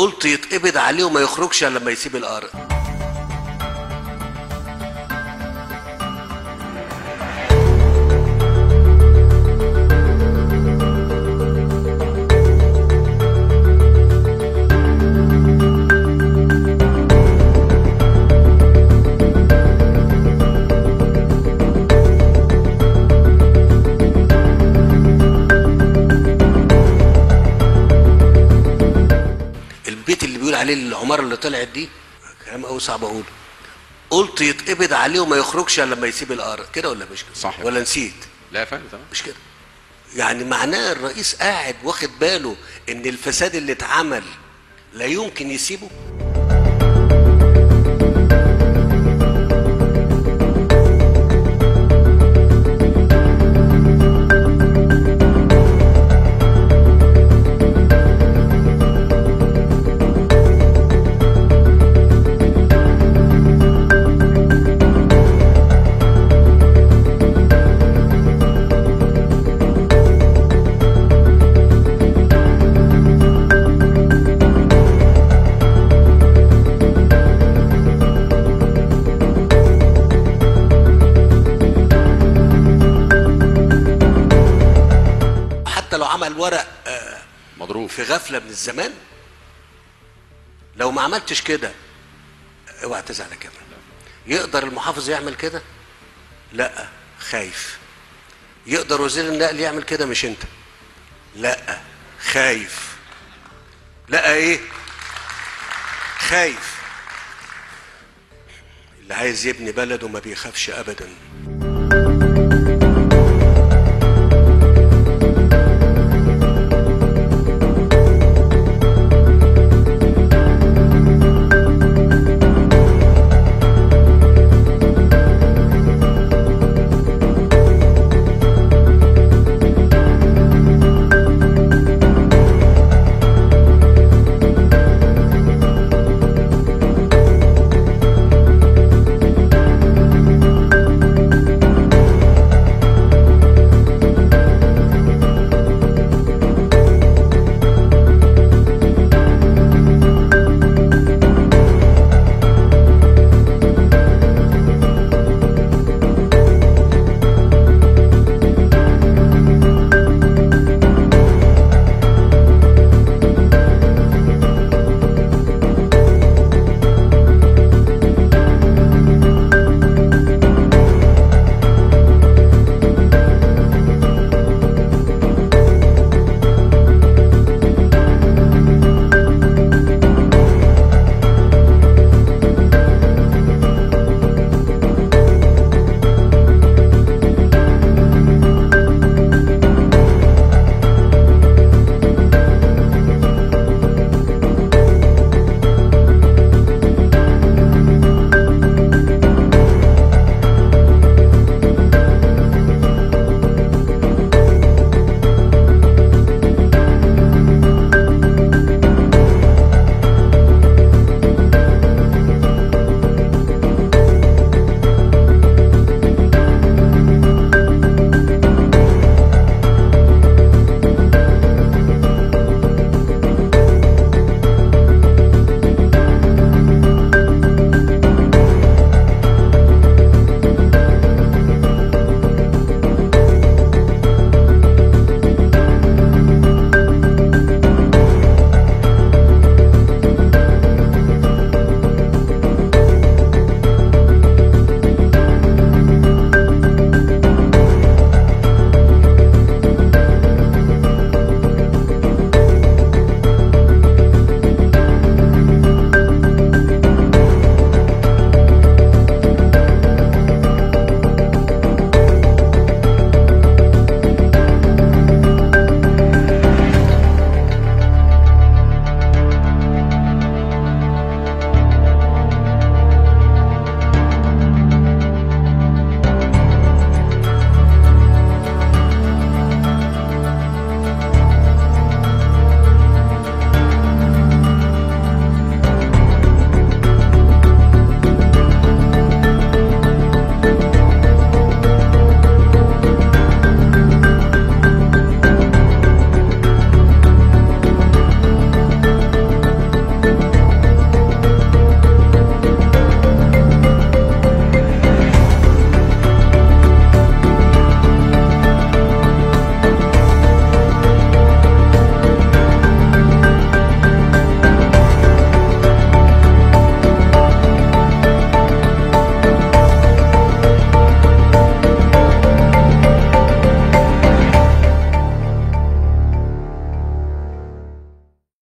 قلت يتقبض عليه وما يخرجش الا لما يسيب الارض البيت اللي بيقول عليه العماره اللي طلعت دي كلام قوي صعب اقوله قلت يتقبض عليه وما يخرجش الا لما يسيب الارض كده ولا مش كده صح. ولا نسيت لا يا فندم تمام مش كده يعني معناه الرئيس قاعد واخد باله ان الفساد اللي اتعمل لا يمكن يسيبه حتى لو عمل ورق آه، مضروب في غفله من الزمان لو ما عملتش كده اوعى تزعل يا كمان يقدر المحافظ يعمل كده لا خايف يقدر وزير النقل يعمل كده مش انت لا خايف لا ايه خايف اللي عايز يبني بلده ما بيخافش ابدا